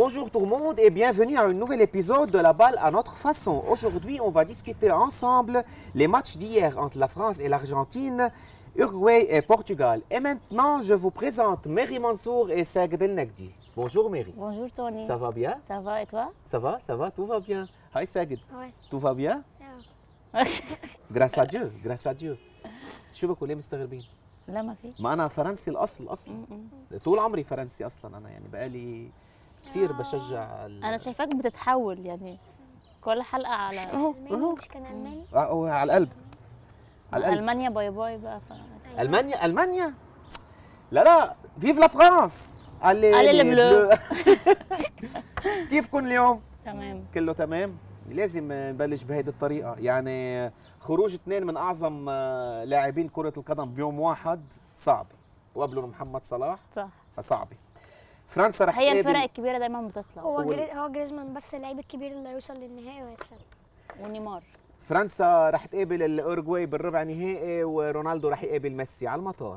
Bonjour tout le monde et bienvenue à un nouvel épisode de la balle à notre façon. Aujourd'hui, on va discuter ensemble les matchs d'hier entre la France et l'Argentine, Uruguay et Portugal. Et maintenant, je vous présente Mary Mansour et Sagd El Nagdi. Bonjour Mary. Bonjour Tony. Ça va bien Ça va et toi Ça va, ça va, tout va bien. Hi Sagd. Ouais. Tout va bien Grâce à Dieu, grâce à Dieu. شو بكون ليه مستغربين؟ لا ما في ما انا فرنسي الاصل اصلا طول عمري فرنسي اصلا انا يعني بقالي كثير بشجع ال- انا شايفاك بتتحول يعني كل حلقه على اهو ألماني اهو مش كان ألماني؟ آه، هو على القلب على القلب المانيا باي باي بقى ف... المانيا المانيا لا لا فيف لا فرانس علي علي البلو. كيفكم اليوم؟ تمام كله تمام؟ لازم نبلش بهيدي الطريقة يعني خروج اثنين من أعظم آه، لاعبين كرة القدم بيوم واحد صعب وقبلهم محمد صلاح صح فصعبة فرنسا رح هي تقابل- الفرق الكبيره دايما بتطلع هو هو- جري... هو جريزمان بس اللعيب الكبير اللي هيوصل للنهائي وهيكسب ونيمار فرنسا رح تقابل الاورجواي بالربع نهائي ورونالدو رح يقابل ميسي على المطار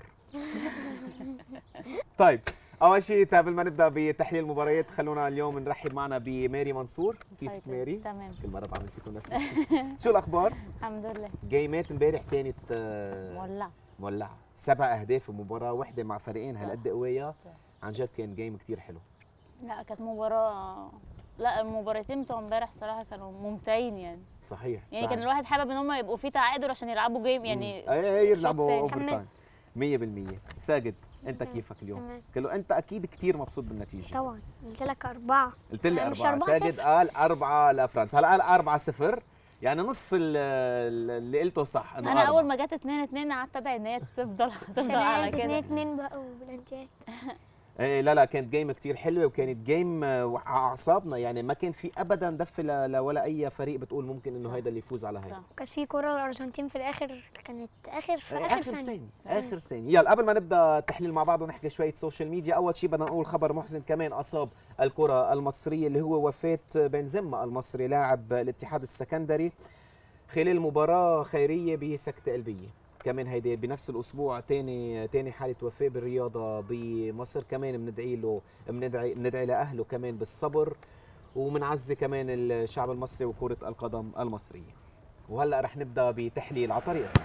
طيب اول شيء قبل ما نبدا بتحليل المباريات خلونا اليوم نرحب معنا بماري منصور كيفك هاي ماري تمام كل مره بعمل فيكم نفس الشيء شو الاخبار الحمد لله جيمات امبارح كانت آه، مولع مولعه سبع اهداف بمباراه واحده مع فريقين هالقد قويه صح. عن جد كان جيم كتير حلو لا كانت مباراه لا المباراتين بتوع امبارح صراحه كانوا ممتعين يعني صحيح يعني صحيح. كان الواحد حابب ان هم يبقوا في تعادل عشان يلعبوا جيم يعني اي اي يلعبوا تاني. اوفر تايم 100% ساجد انت كيفك اليوم؟ تمام. كله انت اكيد كثير مبسوط بالنتيجه طبعا قلت لك أربعة قلت لي أنا مش أربعة أربعة ساجد صفر. قال أربعة لفرنسا هلا قال أربعة صفر يعني نص ال- ال- اللي قلته صح إنه انا أربعة. اول ما جت 2 2 قعدت ادعي ان هي تفضل تفضل على اتنين كده اتنين بقى وبلانتيات إيه لا لا كانت جيم كتير حلوة وكانت جيم آه، على أعصابنا يعني ما كان في أبدا دفة ل- لولا أي فريق بتقول ممكن إنه صح. هيدا اللي يفوز على هيدا صح. وكانت في كرة الأرجنتين في الآخر كانت آخر في إيه، آخر, آخر ثانية ثانية آخر ثانية يلا قبل ما نبدأ التحليل مع بعض ونحكي شوية سوشيال ميديا أول شيء بدنا نقول خبر محزن كمان أصاب الكرة المصرية اللي هو وفاة بنزيما المصري لاعب الاتحاد السكندري خلال مباراة خيرية بسكتة قلبية كمان هيدي بنفس الاسبوع تاني تاني حاله وفاه بالرياضه بمصر كمان بندعي له بندعي بندعي لاهله كمان بالصبر وبنعزي كمان الشعب المصري وكره القدم المصريه وهلا رح نبدا بتحليل على طريقتنا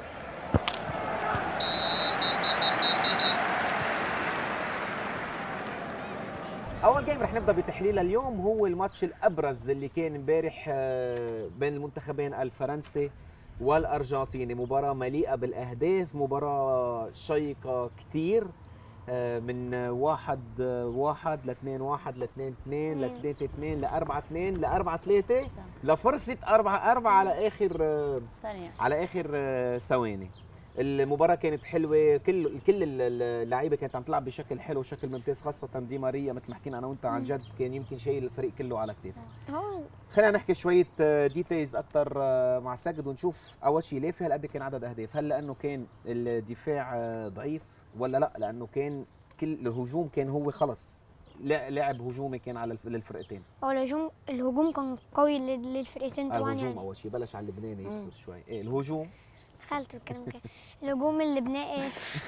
اول جيم رح نبدا بتحليل اليوم هو الماتش الابرز اللي كان امبارح آه، بين المنتخبين الفرنسي والارجنتيني مباراه مليئه بالاهداف مباراه شيقه كتير آه، من آه، واحد آه، واحد لاثنين واحد لاثنين اثنين لثلاثة اثنين لأربعة اثنين لأربعة ثلاثة صح. لفرصة أربعة أربعة على آخر آه، ثانيه على اخر آه، ثواني المباراة كانت حلوة كل كل ال- ال- اللعيبة كانت عم تلعب بشكل حلو وشكل ممتاز خاصة دي ماريا مثل ما حكينا أنا وأنت عن جد كان يمكن شايل الفريق كله على كتافه هو خلينا نحكي شوية ديتيلز أكثر مع ساجد ونشوف أول شيء ليه في هالقد كان عدد أهداف هل لأنه كان الدفاع آه، ضعيف ولا لا لأنه كان كل الهجوم كان هو خلص لا- لعب هجومي كان على الف- للفرقتين هو الهجوم الهجوم كان قوي لل- للفرقتين طبعا الهجوم يعني أول شيء بلش على اللبناني مم. يكسر شوي إيه الهجوم خالته الكلام كده الهجوم اللبناني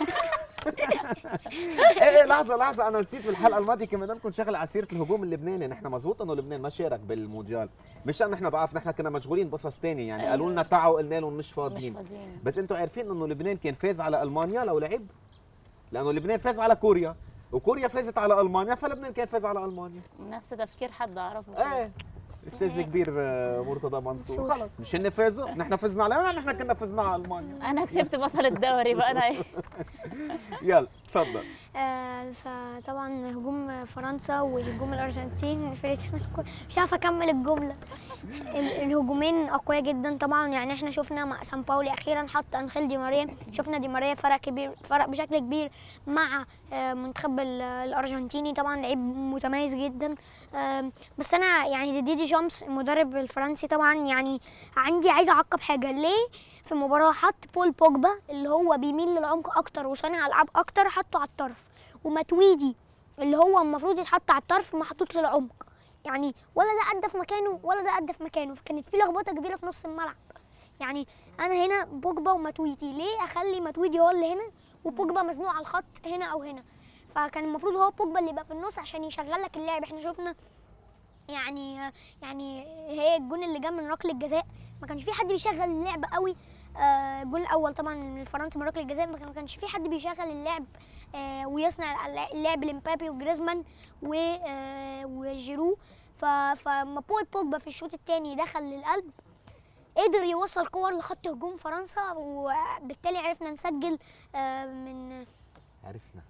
ايه ايه لحظه لحظه انا نسيت بالحلقه الماضيه كنا بدنا نكون شغله على سيره الهجوم اللبناني نحن مزبوط انه لبنان ما شارك بالمونديال مش انه نحن ضعاف نحن كنا مشغولين بقصص ثانيه يعني قالوا لنا تعوا قلنا لهم مش مش فاضيين فاضيين بس انتم عارفين انه لبنان كان فاز على المانيا لو لعب لانه لبنان فاز على كوريا وكوريا فازت على المانيا فلبنان كان فاز على المانيا نفس تفكير حد اعرفه كده. ايه الاستاذ الكبير آه، مرتضى منصور منصور. خلص مش هن فازوا نحن فزنا على نحن كنا فزنا على المانيا انا كسبت بطل الدوري بقى انا ايه يلا تفضل آه، فطبعا هجوم فرنسا وهجوم الارجنتين الفرقتين مش كو- مش عارفه اكمل الجمله ال- الهجومين اقوياء جدا طبعا يعني احنا شفنا مع سان باولي اخيرا حط انخيل دي ماريا شفنا دي ماريا فرق كبير فرق بشكل كبير مع آه، منتخب ال- الارجنتيني طبعا لعيب متميز جدا آم، بس انا يعني دي دي جامس المدرب الفرنسي طبعا يعني عندي عايزه اعقب حاجه ليه في المباراه حط بول بوجبا اللي هو بيميل للعمق اكتر وصانع العاب اكتر حطه على الطرف ومتويدي اللي هو المفروض يتحط على الطرف محطوط للعمق يعني ولا ده ادى في مكانه ولا ده ادى في مكانه فكانت في لخبطه كبيره في نص الملعب يعني انا هنا بوجبا ومتويدي ليه اخلي متويدي هو اللي هنا وبوجبا مزنوق على الخط هنا او هنا فكان المفروض هو بوجبا اللي يبقى في النص عشان يشغل لك اللعب احنا شفنا يعني يعني هي الجون اللي جه من ركله الجزاء ما كانش في حد بيشغل اللعب قوي آه، الجون الاول طبعا من فرنسا من ركله الجزاء ما كان- ما كانش في حد بيشغل اللعب آه، ويصنع اللعب لمبابي وجريزمان و- آه، وجيرو ف- فما بول بوجبا في الشوط الثاني دخل للقلب قدر يوصل كور لخط هجوم فرنسا وبالتالي عرفنا نسجل آه، من عرفنا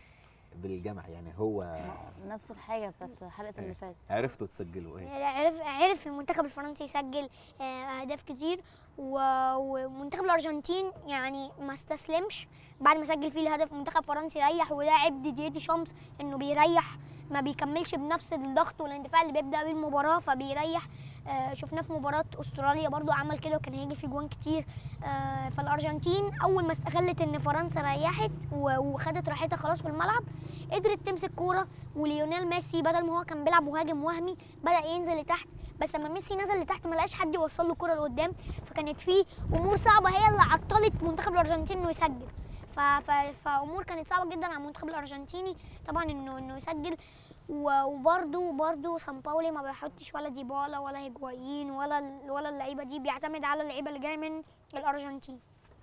بالجمع يعني هو نفس الحاجه بتاعت حلقه اللي إيه. فاتت عرفتوا تسجلوا ايه عرف عرف المنتخب الفرنسي يسجل آه، اهداف كتير و- ومنتخب الارجنتين يعني ما استسلمش بعد ما سجل فيه الهدف منتخب فرنسي ريح وده عيب ديديه دي شامس انه بيريح ما بيكملش بنفس الضغط والاندفاع اللي بيبدا بيه المباراه فبيريح آه، شفناه في مباراه استراليا برضو عمل كده وكان هيجي في جوان كتير آه، فالارجنتين اول ما استغلت ان فرنسا ريحت و- وخدت راحتها خلاص في الملعب قدرت تمسك كوره وليونيل ميسي بدل ما هو كان بيلعب مهاجم وهمي بدا ينزل لتحت بس لما ميسي نزل لتحت ما لقاش حد يوصل له الكوره لقدام فكانت في امور صعبه هي اللي عطلت منتخب الارجنتين انه يسجل ف... ف... فامور كانت صعبه جدا على المنتخب الارجنتيني طبعا انه انه يسجل و- وبرده برده سان باولي ما بيحطش ولا ديبالا ولا هيجوايين ولا ال- ولا اللعيبه دي بيعتمد على اللعيبه اللي جايه من الارجنتين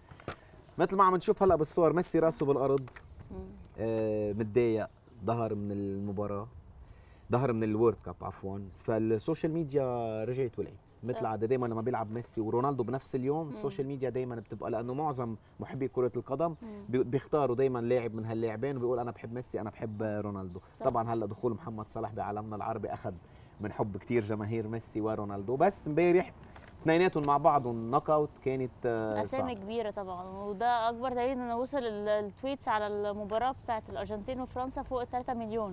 مثل ما عم نشوف هلا بالصور ميسي راسه بالارض مم. آه، متضايق ظهر من المباراه ظهر من الورد كاب عفوا فالسوشيال ميديا رجعت ولعت مثل صح. عاده دايما لما بيلعب ميسي ورونالدو بنفس اليوم السوشيال ميديا دايما بتبقى لانه معظم محبي كره القدم مم. بي- بيختاروا ديما لاعب من هاللاعبين وبيقول انا بحب ميسي انا بحب رونالدو صح. طبعا هلا دخول محمد صلاح بعالمنا العربي اخذ من حب كتير جماهير ميسي ورونالدو بس امبارح اثنيناتهم مع بعضهم نوك اوت كانت آه، اسامي صعبة. كبيره طبعا وده اكبر دليل ان وصل ال- التويتس على المباراه بتاعت الارجنتين وفرنسا فوق 3 مليون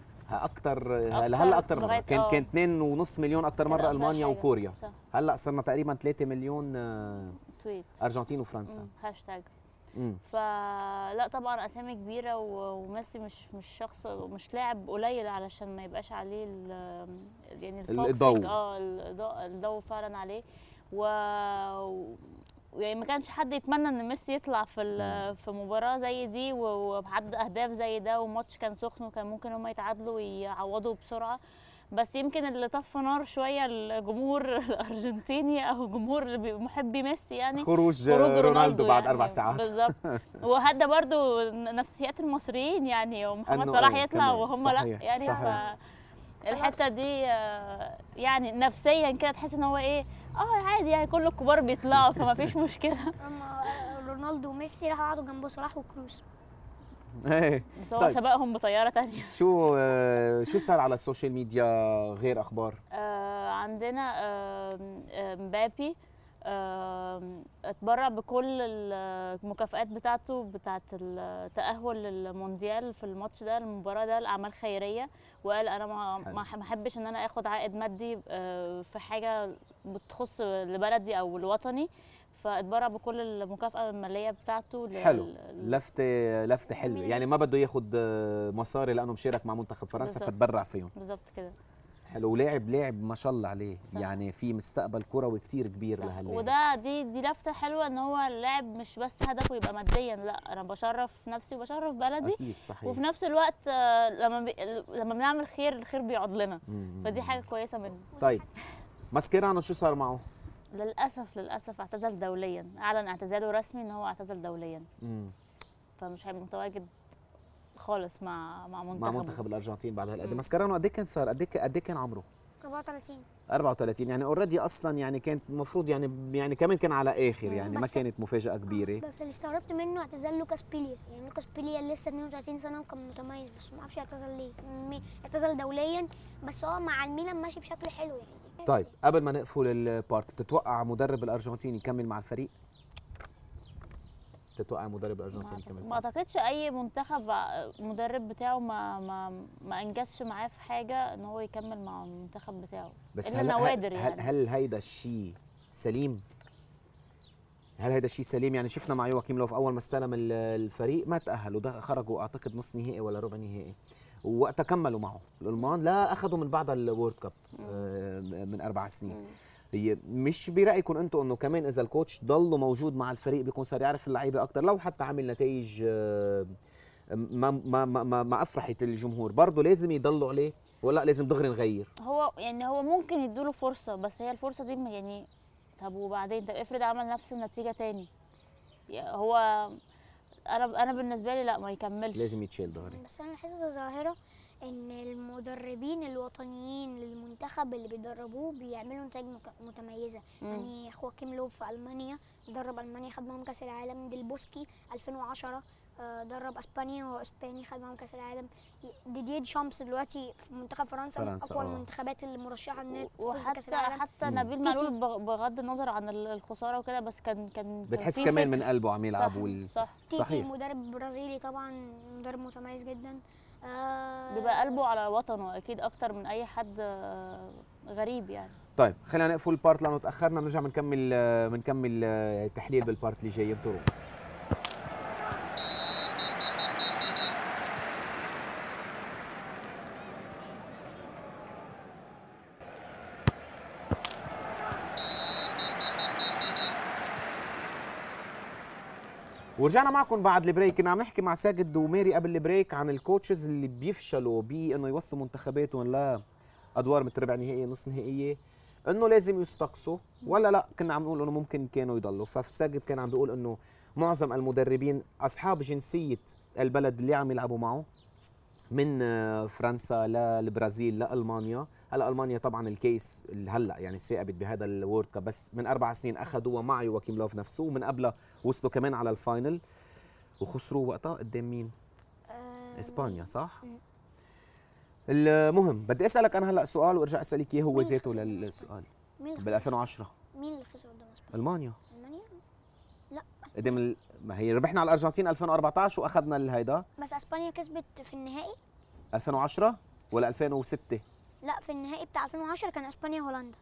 اكثر أكتر هلا اكثر مره لغاية- كان آه. كان 2.5 مليون اكثر كان مره أكتر المانيا حاجة. وكوريا صح هلا صرنا تقريبا 3 مليون آه، تويت ارجنتين وفرنسا مم، هاشتاج مم. فلا طبعا اسامي كبيره و- وميسي مش مش شخص مش لاعب قليل علشان ما يبقاش عليه ال- يعني الضوء. الفوكسنج اه الضوء الضوء فعلا عليه و و- يعني ما كانش حد يتمنى ان ميسي يطلع في ال- في مباراه زي دي و- وبعد اهداف زي ده وماتش كان سخن وكان ممكن هم يتعادلوا ويعوضوا بسرعه بس يمكن اللي طفى نار شويه الجمهور الارجنتيني او الجمهور اللي بي- محبي ميسي يعني خروج, خروج رونالدو بعد يعني اربع ساعات بالظبط وهدى برضو نفسيات المصريين يعني ومحمد إنه صلاح إيه، يطلع كمان. وهم صحيح، لا يعني صحيح. ف- الحته دي آه، يعني نفسيا كده تحس ان هو ايه اه عادي يعني كل الكبار بيطلعوا فما فيش مشكله اما رونالدو وميسي راحوا قعدوا جنب صلاح وكروس ايه بس هو طيب. سبقهم بطياره تانية شو آه، شو صار على السوشيال ميديا غير اخبار آه، عندنا آم، آم، مبابي آم، اتبرع بكل المكافآت بتاعته بتاعت التأهل للمونديال في الماتش ده المباراة ده لأعمال خيرية وقال أنا ما حلو. ما ما أحبش إن أنا آخد عائد مادي آه، في حاجة بتخص لبلدي أو لوطني فاتبرع بكل المكافأة المالية بتاعته لل- حلو لل- لفته لفته حلوه جميل. يعني ما بده ياخد آه، مصاري لانه مشارك مع منتخب فرنسا بالظبط. فتبرع فيهم بالظبط كده حلو ولاعب لاعب ما شاء الله عليه صح. يعني في مستقبل كروي كتير كبير صح. لهاللاعب وده دي دي لفته حلوه ان هو اللاعب مش بس هدفه يبقى ماديا لا انا بشرف نفسي وبشرف بلدي اكيد صحيح وفي نفس الوقت آه، لما بي... لما بنعمل خير الخير بيقعد لنا مم. فدي حاجه كويسه منه طيب ماسكيرانو شو صار معه؟ للاسف للاسف اعتزل دوليا اعلن اعتزاله رسمي ان هو اعتزل دوليا مم. فمش هيبقى متواجد خالص مع مع منتخب مع منتخب الارجنتين بعد هالقد مم. ماسكيرانو قد ايه كان صار؟ قد ايه قد ايه كان عمره؟ 34 34 يعني اوريدي اصلا يعني كانت المفروض يعني يعني كمان كان على اخر مم. يعني ما بس- كانت مفاجاه كبيره بس اللي استغربت منه اعتزال لوكاس بيليا يعني لوكاس بيليا لسه 32 سنه وكان متميز بس ما اعرفش اعتزل ليه مي- اعتزل دوليا بس هو مع الميلان ماشي بشكل حلو يعني طيب قبل ما نقفل البارت تتوقع مدرب الارجنتين يكمل مع الفريق؟ تتوقع مدرب الارجنتين يكمل ما اعتقدش اي منتخب ع- مدرب بتاعه ما ما ما انجزش معاه في حاجه ان هو يكمل مع المنتخب بتاعه بس إلا هل نوادر هل, يعني. هل هيدا الشيء سليم؟ هل هيدا الشيء سليم؟ يعني شفنا مع يواكيم لو في اول ما استلم ال- الفريق ما تاهلوا ده خرجوا اعتقد نص نهائي ولا ربع نهائي ووقتها كملوا معه الالمان لا اخذوا من بعد الورد كاب آه، من اربع سنين مم. هي مش برايكم انتم انه كمان اذا الكوتش ضله موجود مع الفريق بيكون صار يعرف اللعيبه اكثر لو حتى عمل نتائج آه، ما ما ما ما, ما افرحت الجمهور برضه لازم يضلوا عليه ولا لازم دغري نغير هو يعني هو ممكن يدوله فرصة بس هي الفرصة دي يعني طب وبعدين طب افرض عمل نفس النتيجة تاني يا- هو انا انا بالنسبة لي لا ما يكملش لازم يتشال دغري بس انا لاحظت ظاهره ان المدربين الوطنيين للمنتخب اللي بيدربوه بيعملوا نتائج مك- متميزه مم. يعني خواكيم لوف في المانيا درب المانيا خد معاهم كاس العالم ديلبوسكي 2010 آه، درب اسبانيا واسباني خد معاهم كاس العالم ديديه شامس دلوقتي في منتخب فرنسا, من فرنسا، اقوى آه. المنتخبات اللي مرشحه انها تفوز بكاس وحتى العالم حتى مم. نبيل معلول بغ- بغض النظر عن ال- الخسارة وكده بس كان كان كان بتحس في كمان فكر. من قلبه عم يلعب صح وال... صح تيتي صحيح. مدرب برازيلي طبعا مدرب متميز جدا آه، بيبقى قلبه على وطنه اكيد اكتر من اي حد آه، غريب يعني طيب خلينا نقفل البارت لانه تاخرنا بنرجع بنكمل آه، بنكمل آه، تحليل بالبارت اللي جاي انطروا ورجعنا معكم بعد البريك كنا عم نحكي مع ساجد وميري قبل البريك عن الكوتشز اللي بيفشلوا بانه يوصلوا منتخباتهم لادوار مثل ربع نهائيه نص نهائيه انه لازم يستقصوا ولا لا كنا عم نقول انه ممكن كانوا يضلوا فساجد كان عم بيقول انه معظم المدربين اصحاب جنسيه البلد اللي عم يلعبوا معه من آه، فرنسا للبرازيل لالمانيا هلا المانيا طبعا الكيس اللي هلا يعني ثابت بهذا الورد كاب بس من اربع سنين اخذوها مع يواكيم لوف نفسه ومن قبلها وصلوا كمان على الفاينل وخسروا وقتها قدام مين؟ آه، اسبانيا صح؟ مم. المهم بدي اسالك انا هلا سؤال وارجع اسالك اياه هو مين اللي ذاته خسر للسؤال مين اللي بال 2010 مين اللي خسر قدام اسبانيا؟ المانيا المانيا قدام ال... ما هي ربحنا على الارجنتين 2014 واخذنا الهيدا بس اسبانيا كسبت في النهائي 2010 ولا 2006 لا في النهائي بتاع 2010 كان اسبانيا هولندا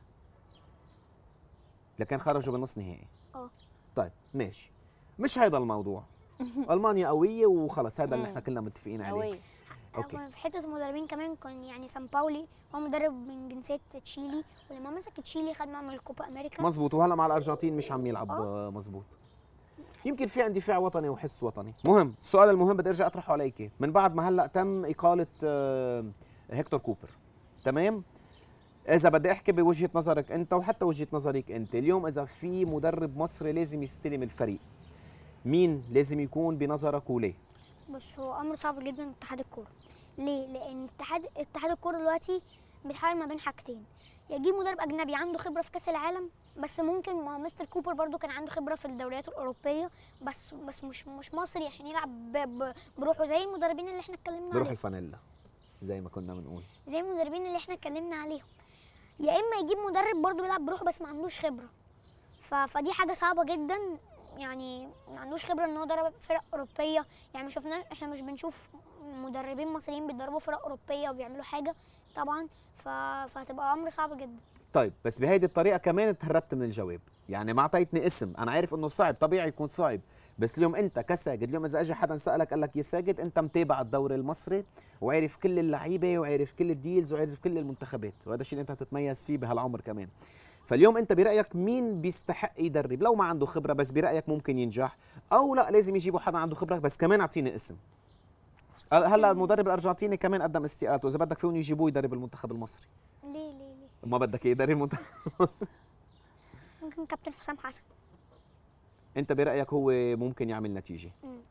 لكن خرجوا بالنص نهائي اه. طيب ماشي مش هيدا الموضوع المانيا قويه وخلص هذا اللي مم. احنا كلنا متفقين عليه قوية أوكي. أوكي. في حته المدربين كمان كان يعني سان باولي هو مدرب من جنسيه تشيلي ولما مسك تشيلي خد معهم الكوبا امريكا مزبوط وهلا مع الارجنتين مش عم يلعب اه. آه، مزبوط يمكن في اندفاع وطني وحس وطني مهم السؤال المهم بدي ارجع اطرحه عليك من بعد ما هلا تم اقاله آه، هيكتور كوبر تمام اذا بدي احكي بوجهه نظرك انت وحتى وجهه نظرك انت اليوم اذا في مدرب مصري لازم يستلم الفريق مين لازم يكون بنظرك وليه بس هو امر صعب جدا اتحاد الكوره ليه لان اتحاد اتحاد الكوره دلوقتي بيتحاول ما بين حاجتين يجيب مدرب اجنبي عنده خبره في كاس العالم بس ممكن ما هو مستر كوبر برضو كان عنده خبره في الدوريات الاوروبيه بس بس مش مش مصري عشان يلعب ب- ب- بروحه زي المدربين اللي احنا اتكلمنا بروح عليهم الفانيلا زي ما كنا بنقول زي المدربين اللي احنا اتكلمنا عليهم يا اما يجيب مدرب برضو بيلعب بروحه بس ما عندوش خبره ف... فدي حاجه صعبه جدا يعني ما عندوش خبره ان هو درب فرق اوروبيه يعني ما شفنا احنا مش بنشوف مدربين مصريين بيدربوا فرق اوروبيه وبيعملوا حاجه طبعا ف... فهتبقى امر صعب جدا طيب بس بهيدي الطريقه كمان تهربت من الجواب يعني ما اعطيتني اسم انا عارف انه صعب طبيعي يكون صعب بس اليوم انت كساجد اليوم اذا اجى حدا سالك قال لك يا ساجد انت متابع الدوري المصري وعارف كل اللعيبه وعارف كل الديلز وعارف كل المنتخبات وهذا الشيء اللي انت تتميز فيه بهالعمر كمان فاليوم انت برايك مين بيستحق يدرب لو ما عنده خبره بس برايك ممكن ينجح او لا لازم يجيبوا حدا عنده خبره بس كمان اعطيني اسم هلا المدرب الارجنتيني كمان قدم استقالته اذا بدك فيهم يجيبوه يدرب المنتخب المصري ليه ليه ليه ما بدك إيه يدرب المنتخب ممكن كابتن حسام حسن انت برايك هو ممكن يعمل نتيجه مم.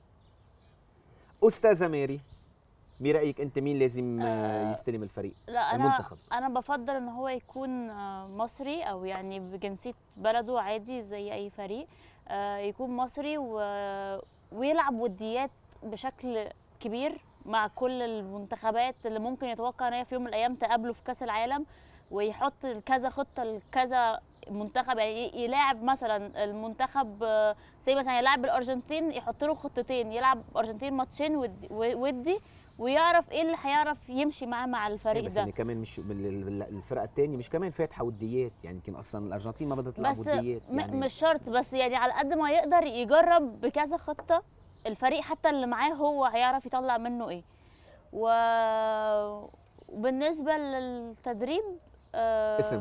استاذه ماري برايك انت مين لازم آه، آه، يستلم الفريق لا انا المنتخب. انا بفضل ان هو يكون آه، مصري او يعني بجنسيه بلده عادي زي اي فريق آه، يكون مصري و... ويلعب وديات بشكل كبير مع كل المنتخبات اللي ممكن يتوقع ان هي في يوم من الايام تقابله في كاس العالم ويحط كذا خطه لكذا منتخب يعني ي- يلاعب مثلا المنتخب آه، زي مثلا يلاعب الارجنتين يحط له خطتين يلعب ارجنتين ماتشين ودي, ودي ويعرف ايه اللي هيعرف يمشي معاه مع الفريق بس ده يعني كمان مش من ال- ال- الفرقه الثانيه مش كمان فاتحه وديات يعني يمكن اصلا الارجنتين ما بدها تلعب بس وديات م- يعني مش شرط بس يعني على قد ما يقدر يجرب بكذا خطة الفريق حتى اللي معاه هو هيعرف يطلع منه ايه و... وبالنسبة للتدريب آه اسم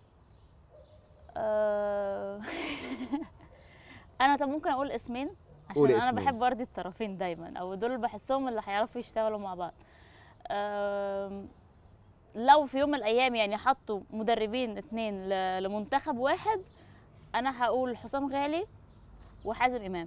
آه انا طب ممكن اقول اسمين قولي عشان انا اسمين. بحب ارضي الطرفين دايما او دول بحسهم اللي هيعرفوا يشتغلوا مع بعض أم، لو في يوم من الايام يعني حطوا مدربين اتنين ل- لمنتخب واحد انا هقول حسام غالي وحازم امام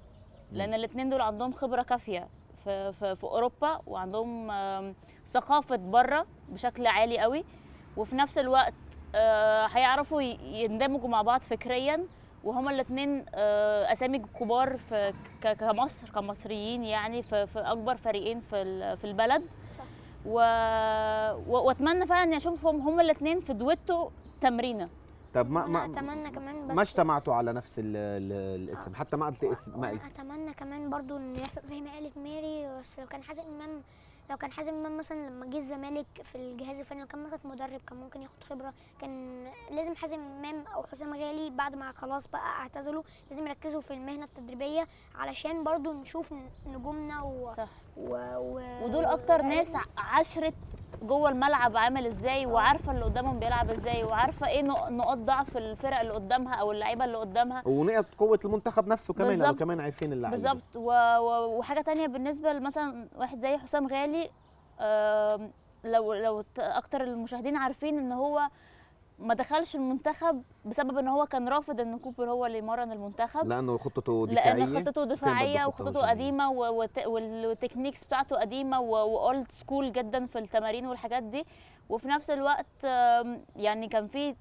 لان الاتنين دول عندهم خبره كافيه في في, في اوروبا وعندهم أم، ثقافه بره بشكل عالي قوي وفي نفس الوقت آه، هيعرفوا ي- يندمجوا مع بعض فكريا وهما الاثنين اسامي كبار في ك- كمصر كمصريين يعني في, في اكبر فريقين في ال- في البلد صح. و... و... واتمنى فعلا اني اشوفهم هما الاثنين في دويتو تمرينه طب ما أنا ما اتمنى كمان بس ما اجتمعتوا على نفس ال ال الاسم حتى ما قلت اسم ما قلت أنا اتمنى كمان برضو ان يحصل زي ما قالت ماري بس لو كان حازم امام لو كان حازم امام مثلا لما جه الزمالك في الجهاز الفني لو كان مسك مدرب كان ممكن ياخد خبره كان لازم حازم امام او حسام غالي بعد ما خلاص بقى اعتزلوا لازم يركزوا في المهنه التدريبيه علشان برضو نشوف نجومنا و... صح و... و... ودول اكتر ناس عشرت جوه الملعب عامل ازاي وعارفه اللي قدامهم بيلعب ازاي وعارفه ايه نق- نقاط ضعف الفرق اللي قدامها او اللعيبه اللي قدامها ونقط قوه المنتخب نفسه كمان لانه بالظبط. كمان عارفين اللعيبه بالظبط و... و... وحاجه تانية بالنسبه مثلا واحد زي حسام غالي آم، لو لو ت- اكتر المشاهدين عارفين ان هو ما دخلش المنتخب بسبب ان هو كان رافض ان كوبر هو اللي يمرن المنتخب لانه خطته دفاعيه لان خطته دفاعيه خطة وخطته هجومية. قديمه و- وت- وال- والتكنيكس بتاعته قديمه واولد سكول جدا في التمارين والحاجات دي وفي نفس الوقت آم، يعني كان في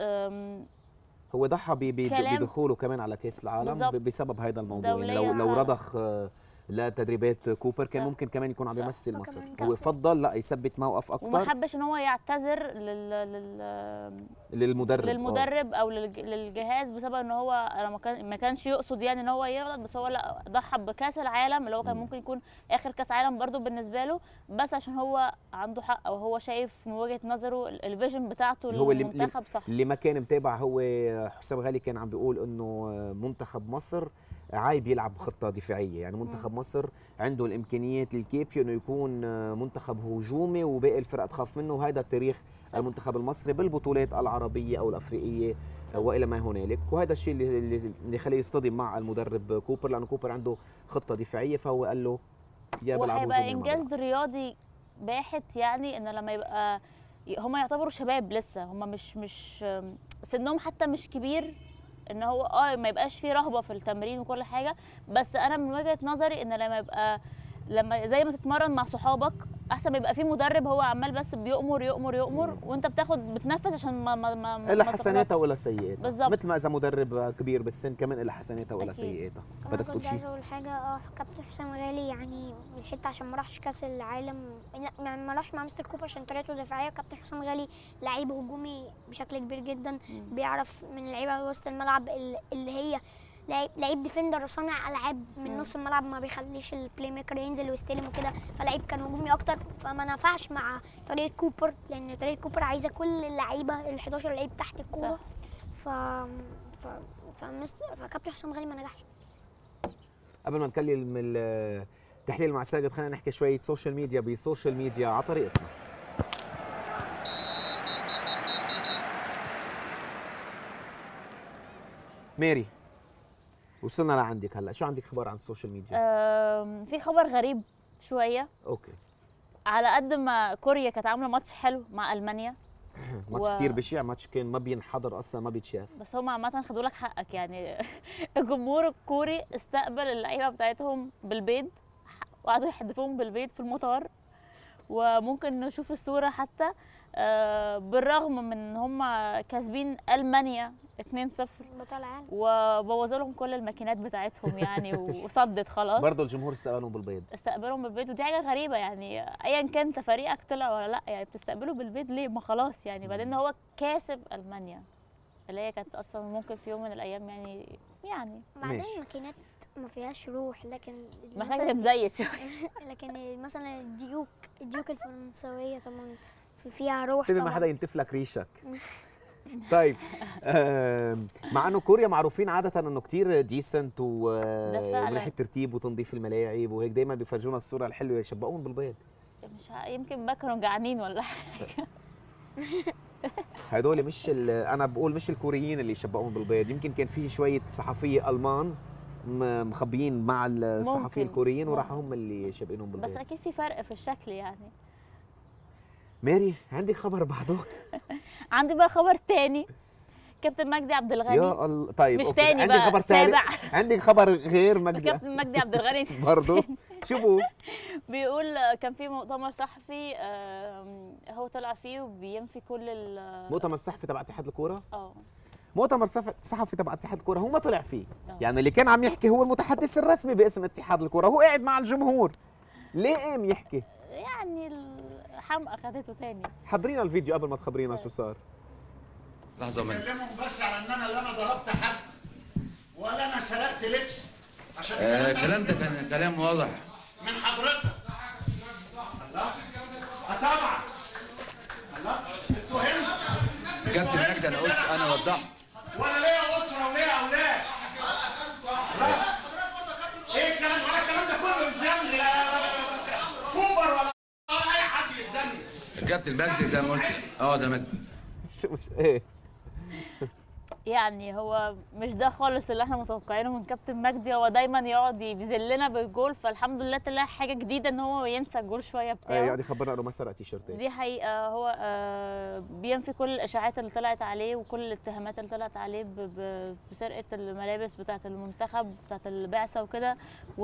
آم، هو ضحى ب- ب- كلام- بدخوله كمان على كاس العالم بالظبط. ب- بسبب هذا الموضوع يعني دولية لو لو فعلا. رضخ آه، لتدريبات كوبر كان صح. ممكن كمان يكون عم صح. يمثل هو مصر كمان كان- هو فضل لا يثبت موقف وما اكثر حبش ان هو يعتذر لل... لل... للمدرب آه. للمدرب او للج- للجهاز بسبب ان هو أنا ما كان- ما كانش يقصد يعني ان هو يغلط بس هو لا ضحى بكاس العالم اللي هو كان مم. ممكن يكون اخر كاس عالم برضو بالنسبه له بس عشان هو عنده حق او هو شايف من وجهه نظره ال- الفيجن بتاعته هو اللي- للمنتخب صح اللي ما كان متابع هو حسام غالي كان عم بيقول انه منتخب مصر عايب يلعب خطه دفاعيه يعني منتخب مصر عنده الامكانيات الكافيه انه يكون منتخب هجومي وباقي الفرق تخاف منه وهذا التاريخ صح. المنتخب المصري بالبطولات العربيه او الافريقيه والى ما هنالك وهذا الشيء اللي اللي- اللي خليه يصطدم مع المدرب كوبر لانه كوبر عنده خطه دفاعيه فهو قال له يا بلعب وهيبقى هجومي مع بعض. انجاز رياضي باحت يعني ان لما يبقى هم يعتبروا شباب لسه هم مش مش سنهم حتى مش كبير ان هو اه ما يبقاش فيه رهبه في التمرين وكل حاجه بس انا من وجهه نظري ان لما يبقى لما زي ما تتمرن مع صحابك احسن ما يبقى في مدرب هو عمال بس بيؤمر يؤمر يؤمر مم. وانت بتاخد بتنفذ عشان ما ما ما ما إلا ما حسناتها تغلطش. ولا سيئاتها بالظبط. مثل ما اذا مدرب كبير بالسن كمان إلا حسناتها ولا أكيد. سيئاتها كمان بدك تقول كنت عايزه شيء اقول حاجه اه كابتن حسام غالي يعني من حته عشان ما راحش كاس العالم لا ما- ما راحش مع مستر كوبر عشان طريقته دفاعيه كابتن حسام غالي لعيب هجومي بشكل كبير جدا بيعرف من اللعيبه وسط الملعب ال- اللي هي لعيب لعيب ديفندر صانع العاب من مم. نص الملعب ما بيخليش البلاي ميكر ينزل ويستلم وكده فلعيب كان هجومي اكتر فما نفعش مع طريقه كوبر لان طريقه كوبر عايزه كل اللعيبه ال 11 لعيب تحت الكوره صح. ف ف فمست... فكابتن حسام غالي ما نجحش قبل ما نكلم التحليل مع ساجد خلينا نحكي شويه سوشيال ميديا بسوشيال ميديا على طريقتنا ماري وصلنا لعندك هلا شو عندك خبر عن السوشيال ميديا آم، في خبر غريب شويه اوكي على قد ما كوريا كانت عامله ماتش حلو مع المانيا ماتش و- كتير بشع ماتش كان ما بينحضر اصلا ما بيتشاف بس هم عامة خدوا لك حقك يعني الجمهور الكوري استقبل اللعيبة بتاعتهم بالبيض وقعدوا يحدفوهم بالبيض في المطار وممكن نشوف الصورة حتى آه، بالرغم من ان هم كاسبين المانيا 2-0 بطل العالم وبوظوا لهم كل الماكينات بتاعتهم يعني وصدت خلاص برضه الجمهور استقبلهم بالبيض استقبلهم بالبيض ودي حاجه غريبه يعني ايا كان انت فريقك طلع ولا لا يعني بتستقبله بالبيض ليه ما خلاص يعني بعدين هو كاسب المانيا اللي هي كانت اصلا ممكن في يوم من الايام يعني يعني بعدين ماشي. الماكينات ما فيهاش روح لكن محتاجه مثلاً- تتزيت شويه لكن مثلا الديوك الديوك الفرنسويه طبعا في- فيها روح تبي ما طبعا حدا ينتف لك ريشك طيب آم، مع انه كوريا معروفين عاده انه كتير ديسنت فعلاً. ومن ناحيه ترتيب وتنظيف الملاعب وهيك دائما بيفرجونا الصوره الحلوه يشبقون بالبيض مش ع- يمكن بقى كانوا جعانين ولا حاجه هدول مش ال- انا بقول مش الكوريين اللي يشبقون بالبيض يمكن كان في شويه صحفيه المان م- مخبيين مع الصحفيين ممكن. الكوريين وراحوا ممكن. هم اللي شابينهم بس بالبيض اكيد في فرق في الشكل يعني ماري عندك خبر بعده عندي بقى خبر تاني كابتن مجدي عبد الغني يا الله طيب مش أوكي. تاني عندك بقى، خبر ثالث سابع. عندك خبر غير مجدي كابتن مجدي عبد الغني برضه شو بو بيقول كان في مؤتمر صحفي آم، هو طلع فيه وبينفي كل ال مؤتمر صحفي تبع اتحاد الكوره اه مؤتمر صف- صحفي تبع اتحاد الكوره هو ما طلع فيه آه. يعني اللي كان عم يحكي هو المتحدث الرسمي باسم اتحاد الكوره هو قاعد مع الجمهور ليه قام يحكي يعني الحمقى خدته تاني حضرينا الفيديو قبل ما تخبرينا شو صار لحظة من كلمهم بس على ان انا لا انا ضربت حد ولا انا سرقت لبس عشان آه الكلام الكلام ده كان كلام واضح من حضرتك الله اه طبعا الله اتهمت كابتن مجدي انا قلت انا وضحت ولا ليا اسره وليا اولاد الله. ايه الكلام ولا الكلام ده كله يلزمني لا كوبر ولا اي حد يلزمني الكابتن مجدي زي ما قلت اه ده مجدي شو مش ايه يعني هو مش ده خالص اللي احنا متوقعينه من كابتن مجدي هو دايما يقعد يذلنا بالجول فالحمد لله طلع حاجه جديده ان هو ينسى الجول شويه آه، بتاعه يقعد يخبرنا انه ما سرق تيشرتين دي حقيقة هو آه، بينفي كل الإشاعات اللي طلعت عليه وكل الاتهامات اللي طلعت عليه ب- ب- بسرقة الملابس بتاعة المنتخب بتاعة البعثة وكده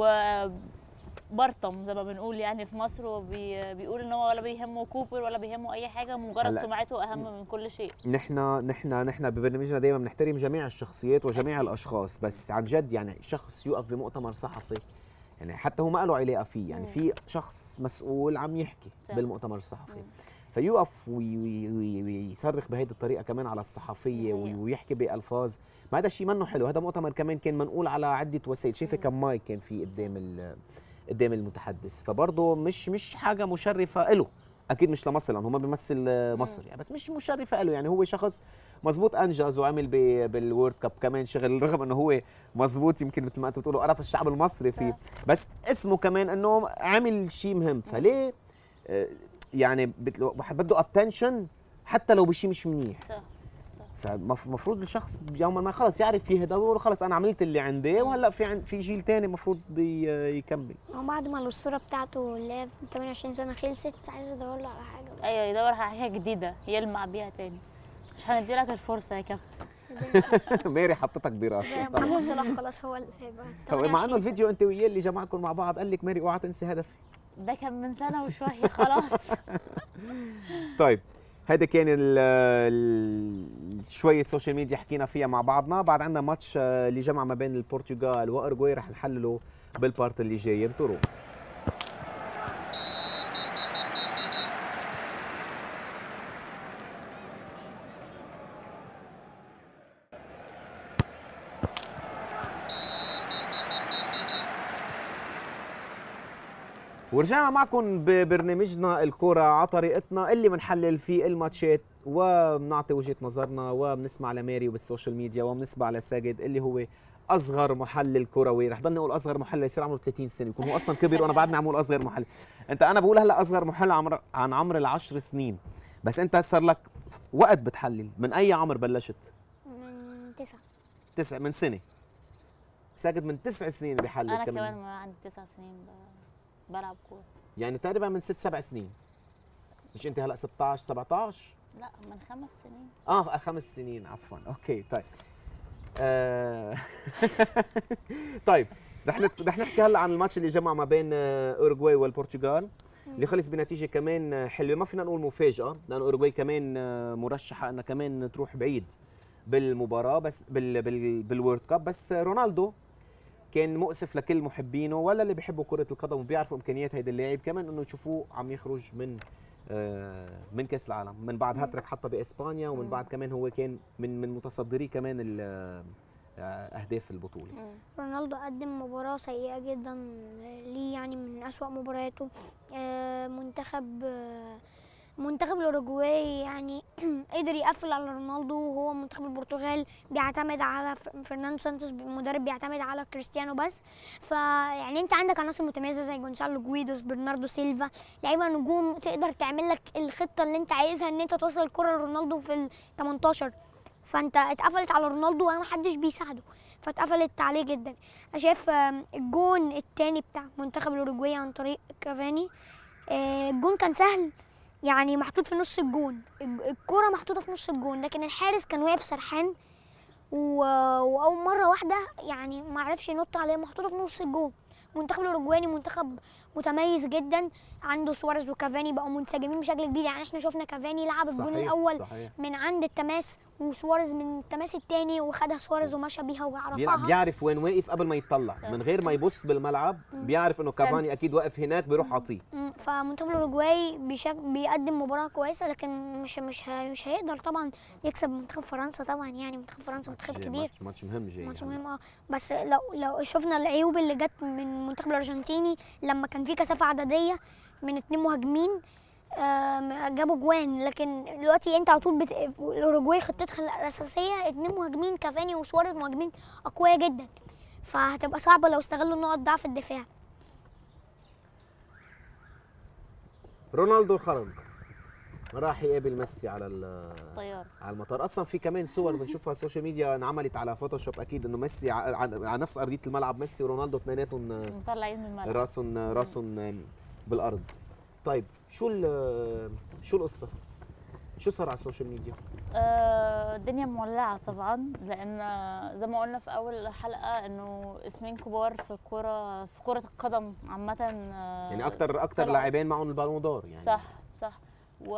وبرطم زي ما بنقول يعني في مصر وبيقول ان هو ولا بيهمه كوبر ولا بيهمه اي حاجه مجرد هلا. سمعته اهم من كل شيء نحن نحن نحن ببرنامجنا دائما بنحترم جميع الشخصيات وجميع الاشخاص بس عن جد يعني شخص يوقف بمؤتمر صحفي يعني حتى هو ما له علاقه فيه يعني مم. في شخص مسؤول عم يحكي صح. بالمؤتمر الصحفي مم. فيوقف وي- وي- وي- ويصرخ بهيدي الطريقه كمان على الصحفيه وي- حقيقة. ويحكي بالفاظ ما هذا الشيء منه حلو هذا مؤتمر كمان كان منقول على عده وسائل شايفه مم. كم مايك كان في قدام ال- قدام المتحدث فبرضه مش مش حاجه مشرفه له اكيد مش لمصر لانه هو ما بيمثل آه، مصر يعني بس مش مشرفه له يعني هو شخص مزبوط انجز وعمل ب- بالورد كاب كمان شغل رغم انه هو مزبوط يمكن مثل ما انتم بتقولوا قرف الشعب المصري فيه بس اسمه كمان انه عمل شيء مهم فليه آه، يعني بت- واحد بده اتنشن حتى لو بشيء مش منيح صح فالمفروض الشخص يوما ما خلص يعرف يهدى ويقول خلص انا عملت اللي عندي وهلا في عن في جيل تاني المفروض ي- يكمل هو بعد ما الاسطوره بتاعته اللي هي 28 سنه خلصت عايز ادور له على حاجه بقى. ايوه يدور على حاجه جديده يلمع بيها تاني مش هندي لك الفرصه يا كابتن ماري حطتك زي براسي محمود صلاح خلاص هو اللي هيبقى هو مع انه 28 الفيديو انت وياه اللي جمعكم مع بعض قال لك ماري اوعى تنسي هدفي ده كان من سنه وشويه خلاص طيب هذا كان ال ال شويه سوشيال ميديا حكينا فيها مع بعضنا بعد عندنا ماتش آه، اللي جمع ما بين البرتغال واورجواي رح نحلله بالبارت اللي جاي انطروا ورجعنا معكم ببرنامجنا الكرة على طريقتنا اللي بنحلل فيه الماتشات وبنعطي وجهة نظرنا وبنسمع لماري وبالسوشيال ميديا وبنسمع لساجد اللي هو اصغر محلل كروي رح ضلني اقول اصغر محلل يصير عمره 30 سنه يكون هو اصلا كبر وانا بعدني عم اقول اصغر محلل انت انا بقول هلا اصغر محلل عمر عن عمر العشر سنين بس انت صار لك وقت بتحلل من اي عمر بلشت من تسعة تسع من سنه ساجد من تسع سنين بيحلل انا كمان وانا عندي تسع سنين ب- بلعب كوره يعني تقريبا من ست سبع سنين مش انت هلا 16 17 لا من خمس سنين اه خمس سنين عفوا اوكي طيب آه طيب رح نت- رح نحكي هلا عن الماتش اللي جمع ما بين آه، اوروغواي والبرتغال اللي خلص بنتيجه كمان آه، حلوه ما فينا نقول مفاجاه لانه اوروغواي كمان آه، مرشحه انها كمان تروح بعيد بالمباراه بس بال بال بالورد كاب بس آه، رونالدو كان مؤسف لكل محبينه ولا اللي بيحبوا كره القدم وبيعرفوا امكانيات هيدا اللاعب كمان انه يشوفوه عم يخرج من آه، من كاس العالم من بعد هاتريك حطها باسبانيا ومن بعد كمان هو كان من من متصدري كمان ال- آه، اهداف البطوله رونالدو قدم مباراة سيئة جدا ليه يعني من أسوأ مبارياته آه، منتخب آه، منتخب الأوروجواي يعني قدر يقفل على رونالدو وهو منتخب البرتغال بيعتمد على ف- فرناندو سانتوس المدرب بيعتمد على كريستيانو بس فيعني انت عندك عناصر متميزة زي جونسالو جويدوس برناردو سيلفا لعيبة نجوم تقدر تعمل لك الخطة اللي انت عايزها ان انت توصل الكرة لرونالدو في ال 18 فانت اتقفلت على رونالدو وانا محدش بيساعده فاتقفلت عليه جدا انا شايف آم، الجون التاني بتاع منتخب الاوروجواي عن طريق كافاني آه، الجون كان سهل يعني محطوط في نص الجون الج- الكرة محطوطة في نص الجون لكن الحارس كان واقف سرحان و... واول مرة واحدة يعني ما عرفش ينط عليها محطوطة في نص الجون منتخب الاوروجواني منتخب متميز جدا عنده سواريز وكافاني بقوا منسجمين بشكل كبير يعني احنا شفنا كافاني لعب الجون صحيح، الاول صحيح. من عند التماس وسواريز من التماس التاني وخدها سواريز ومشى بيها بيلعب ورفعها بيعرف وين واقف قبل ما يطلع من غير ما يبص بالملعب بيعرف انه كافاني سنس. اكيد واقف هناك بيروح عطيه مم، فمنتخب الاوروجواي بيشك... بيقدم مباراه كويسه لكن مش مش ه... مش هيقدر طبعا يكسب منتخب فرنسا طبعا يعني منتخب فرنسا منتخب ماتش- كبير ماتش ماتش مهم جاي ماتش يعني. مهم اه بس لو لو شفنا العيوب اللي جت من المنتخب الارجنتيني لما كان في كثافه عدديه من اتنين مهاجمين آم، جابوا جوان لكن دلوقتي انت على طول بت... الاوروجواي خطتها الاساسيه اتنين مهاجمين كافاني وسواريز مهاجمين اقوياء جدا فهتبقى صعبه لو استغلوا نقط ضعف الدفاع رونالدو خرج راح يقابل ميسي على ال- طيار على المطار اصلا في كمان صور بنشوفها على السوشيال ميديا انعملت على فوتوشوب اكيد انه ميسي ع- على على نفس ارضيه الملعب ميسي ورونالدو اثنيناتهم مطلعين من الملعب راسهم راسهم بالارض طيب شو ال- شو القصه شو صار على السوشيال ميديا آه، الدنيا مولعة طبعا لأن زي ما قلنا في أول حلقة إنه اسمين كبار في الكرة في كرة القدم عامة آه، يعني اكتر اكتر طلعوا. لاعبين معهم البالون دور يعني صح صح و...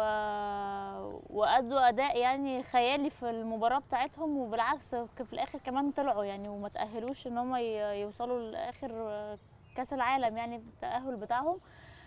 وأدوا أداء يعني خيالي في المباراة بتاعتهم وبالعكس ك- في الآخر كمان طلعوا يعني وما تأهلوش إن هم ي- يوصلوا لآخر كأس العالم يعني التأهل بتاعهم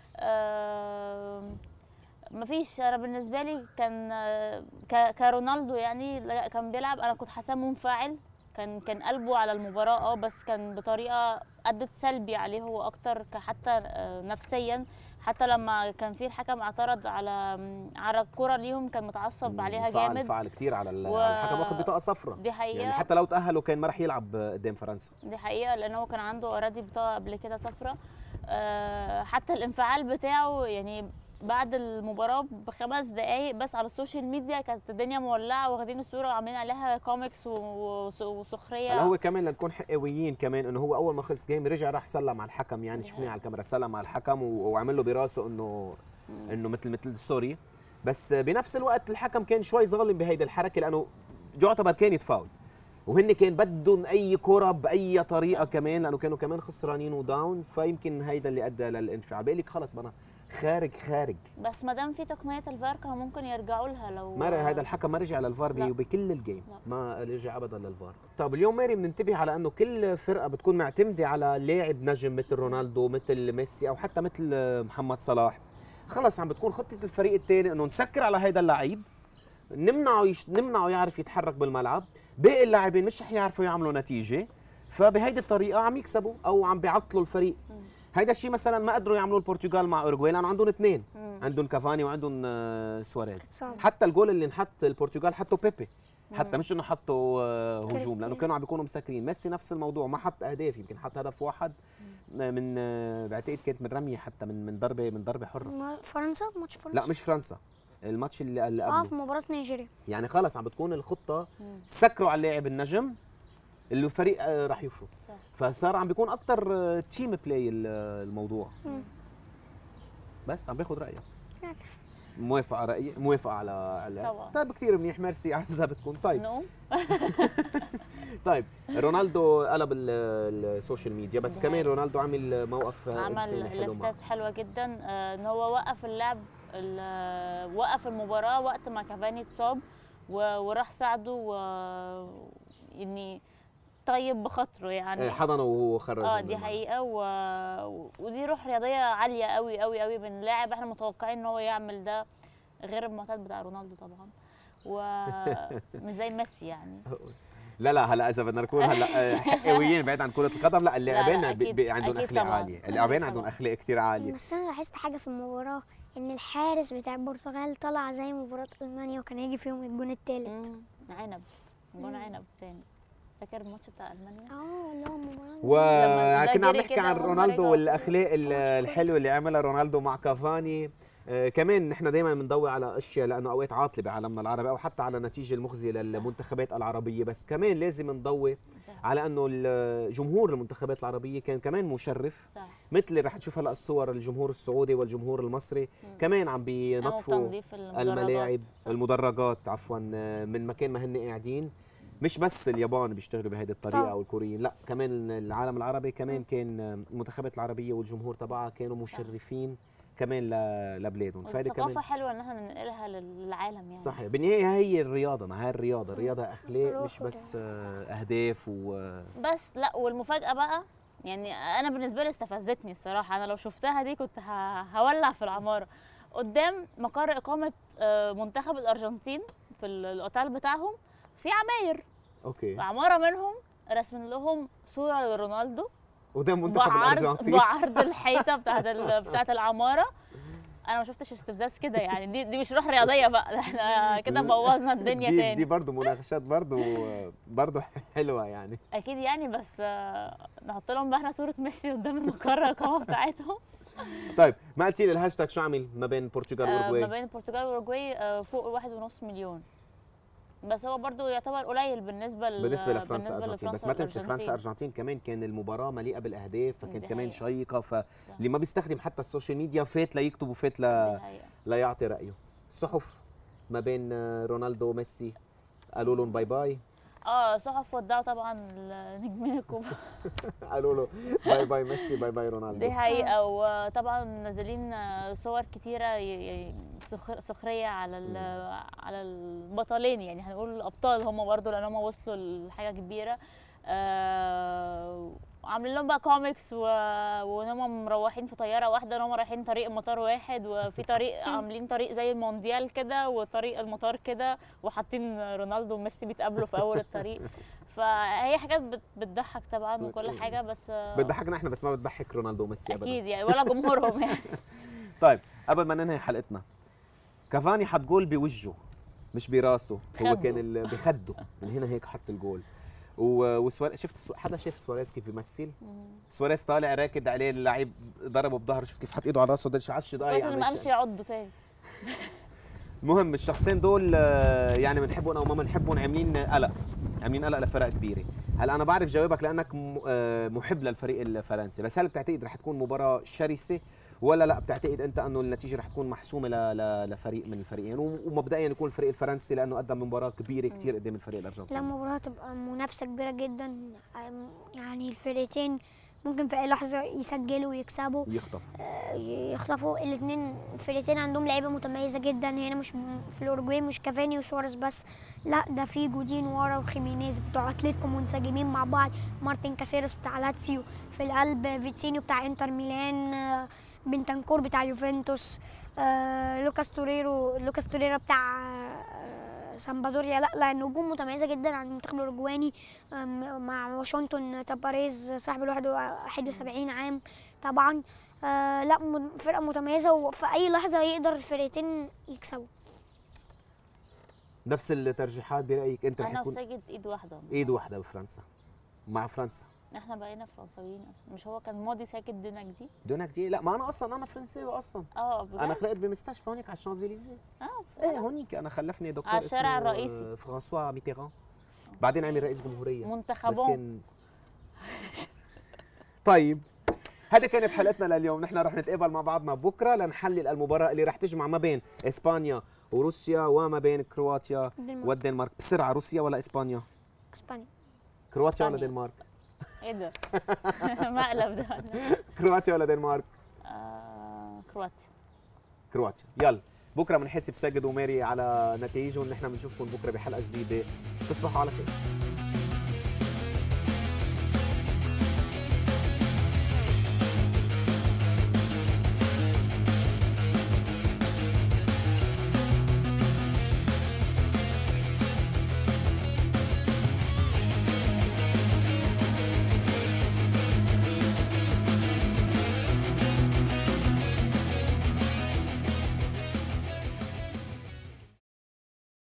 آه، مفيش انا بالنسبه لي كان آه، ك- كرونالدو يعني لا، كان بيلعب انا كنت حاساه منفعل كان كان قلبه على المباراه اه بس كان بطريقه ادت سلبي عليه هو اكتر كحتى آه، نفسيا حتى لما كان في الحكم اعترض على على الكره ليهم كان متعصب عليها فعل جامد فعل كتير على, ال- و- على الحكم واخد بطاقه صفراء دي حقيقه يعني حتى لو تاهلوا كان ما راح يلعب قدام فرنسا دي حقيقة لأن هو كان عنده اوريدي بطاقة قبل كده صفرة آه، حتى الانفعال بتاعه يعني بعد المباراة بخمس دقايق بس على السوشيال ميديا كانت الدنيا مولعة واخدين الصورة وعاملين عليها كوميكس و- وس- وسخرية هلا هو كمان لنكون حقويين كمان انه هو اول ما خلص جيم رجع راح سلم على الحكم يعني شفناه على الكاميرا سلم على الحكم و- وعمل له براسه انه انه مثل مثل سوري بس بنفس الوقت الحكم كان شوي ظالم بهيدي الحركه لانه يعتبر كانت فاول وهن كان بدهم اي كره باي طريقه كمان لانه كانوا كمان خسرانين وداون فيمكن هيدا اللي ادى للانفعال بالي لك خلص انا خارج خارج بس ما دام في تقنية الفار كانوا ممكن يرجعوا لها لو ما ر- هذا الحكم ما رجع للفار لا. ب- بكل الجيم لا. ما رجع ابدا للفار طب اليوم ماري بننتبه على انه كل فرقه بتكون معتمده على لاعب نجم مثل رونالدو مثل ميسي او حتى مثل محمد صلاح خلص عم بتكون خطه الفريق الثاني انه نسكر على هذا اللعيب نمنعه يش... نمنعه يعرف يتحرك بالملعب باقي اللاعبين مش رح يعرفوا يعملوا نتيجه فبهيدي الطريقه عم يكسبوا او عم بيعطلوا الفريق هيدا الشيء مثلا ما قدروا يعملوه البرتغال مع اوروغواي لانه عندهم اثنين مم. عندهم كافاني وعندهم آه، سواريز صعب. حتى الجول اللي انحط البرتغال حطوا بيبي حتى مش انه حطوا آه، هجوم كريستيانو. لانه كانوا عم بيكونوا مسكرين ميسي نفس الموضوع ما حط اهداف يمكن حط هدف واحد من آه، بعتقد كانت من رميه حتى من من ضربه من ضربه حره ما- فرنسا ماتش فرنسا لا مش فرنسا الماتش اللي, اللي اه قبله في مباراه نيجيريا يعني خلص عم بتكون الخطه سكروا على اللاعب النجم اللي الفريق آه، راح يفرض صح. فصار عم بيكون اكثر تيم بلاي الموضوع مم. بس عم باخذ رايك نعم. موافقه على رايي موافقه على على طبعا. طيب كثير منيح ميرسي عزة بتكون طيب نقوم طيب رونالدو قلب ال- السوشيال ميديا بس نهائي. كمان رونالدو عمل موقف عمل انساني حلو معه لفتات حلوه جدا آه، ان هو وقف اللعب ال- وقف المباراه وقت ما كافاني اتصاب و- وراح ساعده و يعني طيب بخاطره يعني إيه، حضنه وهو خرج اه من دي الملعب. حقيقه و... ودي روح رياضيه عاليه قوي قوي قوي من لاعب احنا متوقعين ان هو يعمل ده غير المعتاد بتاع رونالدو طبعا ومش زي ميسي يعني لا لا هلا اذا بدنا نكون هلا آه، حقويين بعيد عن كره القدم لا اللاعبين لا، بي- أكيد- بي- عندهم أكيد اخلاق طبعاً. عاليه اللاعبين أكيد عندهم طبعاً. اخلاق كثير عاليه بس انا لاحظت حاجه في المباراه ان الحارس بتاع البرتغال طلع زي مباراه المانيا وكان هيجي فيهم الجون التالت مم، عنب جون عنب تاني فاكر الماتش بتاع المانيا اه اللي هو المباراه لما ده وكنا عم جري نحكي كده عن وهم رونالدو رجعوا. والاخلاق ال- الحلوه اللي عملها رونالدو مع كافاني آه كمان نحن دائما بنضوي على اشياء لانه اوقات عاطله بعالمنا العربي او حتى على نتيجه المخزيه للمنتخبات العربيه بس كمان لازم نضوي على انه ال- جمهور المنتخبات العربيه كان كمان مشرف صح مثل اللي رح نشوف هلا الصور الجمهور السعودي والجمهور المصري كمان عم أو بينظفوا تنظيف المدرجات. الملاعب صح. المدرجات عفوا آه، من مكان ما هن قاعدين مش بس اليابان بيشتغلوا بهذه الطريقه طبعا. او الكوريين لا كمان العالم العربي كمان كان آه، المنتخبات العربيه والجمهور تبعها كانوا مشرفين كمان ل- لبلادهم فهذه ثقافة كمان حلوة ان احنا ننقلها للعالم يعني صحيح بالنهايه هي الرياضه ما هي الرياضه الرياضه اخلاق روح مش بس آه، اهداف و بس لا والمفاجأة بقى يعني انا بالنسبة لي استفزتني الصراحة انا لو شفتها دي كنت ه- هولع في العمارة قدام مقر اقامة آه، منتخب الارجنتين في ال- الاوتيل بتاعهم في عماير اوكي عمارة منهم رسم لهم صورة لرونالدو وده منتخب بعرض الارجنتين بعرض الحيطة بتاعت ال- بتاعت العمارة انا ما شفتش استفزاز كده يعني دي دي مش روح رياضية بقى ده احنا كده بوظنا الدنيا دي دي تاني برضه مناقشات برضه برضه حلوه يعني اكيد يعني بس آه، نحط لهم بقى احنا صورة ميسي قدام المقر الاقامة بتاعتهم طيب ما قلتي لي الهاشتاج شو عمل ما بين البرتغال آه، ما واوروغواي بين البرتغال والاوروجواي آه، فوق واحد ونص مليون بس هو برضو يعتبر قليل بالنسبه ل- بالنسبه لفرنسا بالنسبة ارجنتين بس لفرنسا ما تنسي والأرجنتين. فرنسا ارجنتين كمان كان المباراه مليئه بالاهداف فكانت دي كمان حقيقة. شيقه فاللي ما بيستخدم حتى السوشيال ميديا فات ليكتب وفات دي ل... حقيقة. ليعطي رايه الصحف ما بين آه، رونالدو وميسي قالوا لهم باي باي اه صحف ودعوا طبعا النجمين الكبار قالوا له باي باي ميسي باي باي رونالدو دي حقيقة وطبعا منزلين صور كتيرة ي- ي- سخر- سخرية على ال- على البطلين يعني هنقول الأبطال هم برضو لأن هم وصلوا لحاجة كبيرة آه، عاملين لهم بقى كوميكس و... وان هم مروحين في طياره واحده ان هم رايحين طريق مطار واحد وفي طريق عاملين طريق زي المونديال كده وطريق المطار كده وحاطين رونالدو وميسي بيتقابلوا في اول الطريق فهي حاجات بت... بتضحك طبعا وكل حاجه بس آه، بتضحكنا احنا بس ما بتضحك رونالدو وميسي ابدا اكيد يعني ولا جمهورهم يعني طيب قبل ما ننهي حلقتنا كافاني حط جول بوجهه مش براسه هو خده. كان ال- بخده من هنا هيك حط الجول و- وسواريز شفت سو... حدا شاف سواريز كيف بيمثل سواريز طالع راكد عليه اللعيب ضربه بظهره شوف كيف حط ايده على راسه ده 10 دقائق كويس انه عم ما يتش- قامش يعضوا تاني المهم الشخصين دول آه، يعني بنحبهم او ما بنحبهم عاملين قلق عاملين قلق لفرق كبيره هلا انا بعرف جوابك لانك م- آه، محب للفريق الفرنسي بس هل بتعتقد رح تكون مباراه شرسه ولا لا بتعتقد انت انه النتيجه رح تكون محسومه ل- ل- لفريق من الفريقين و- ومبدئيا يكون الفريق الفرنسي لانه قدم مباراه كبيره كثير قدام الفريق لا الارجنتيني المباراة تبقى منافسة كبيرة جدا أم، يعني الفرقتين ممكن في أي لحظة يسجلوا ويكسبوا يخطف آه، يخطفوا الاثنين الفرقتين عندهم لعيبة متميزة جدا هنا مش م- في الأوروجواي مش كافاني وسواريز بس لا ده في جودين ورا وخيمينيز بتوع أتلتيكو منسجمين مع بعض مارتن كاسيرس بتاع لاتسيو في القلب فيتسينيو بتاع انتر ميلان آه، بنتنكور بتاع يوفنتوس آه، لوكاس توريرو لوكاس توريرا بتاع آه، سامبادوريا لا لا نجوم متميزه جدا عن المنتخب الاوروجواني آم، مع واشنطن تاباريز صاحب ال 71 عام طبعا آه لا م- فرقه متميزه وفي اي لحظه يقدر الفرقتين يكسبوا نفس الترجيحات برايك انت رح انا يكون وساجد ايد واحده ايد واحده بفرنسا مع فرنسا احنا بقينا فرنساويين اصلا مش هو كان ماضي ساكت دينك دي دونك دي لا ما انا اصلا انا فرنساوي اصلا اه بجد انا خلقت بمستشفى هونيك على الشانزليزيه اه ايه هونيك انا خلفني دكتور على الشارع اسمه، الرئيسي. آه، فرانسوا ميتيران بعدين عمل رئيس جمهوريه بس منتخبهم كان طيب هذه كانت حلقتنا لليوم نحن رح نتقابل مع بعضنا بكره لنحلل المباراه اللي رح تجمع ما بين اسبانيا وروسيا وما بين كرواتيا الدنمارك. والدنمارك بسرعه روسيا ولا اسبانيا اسبانيا كرواتيا ولا إسبانيا. دنمارك ايه ده مقلب ده كرواتيا ولا دنمارك آه، كرواتيا كرواتيا يلا بكره بنحاسب ساجد وماري على نتائجهم نحن بنشوفكم بكره بحلقه جديده تصبحوا على خير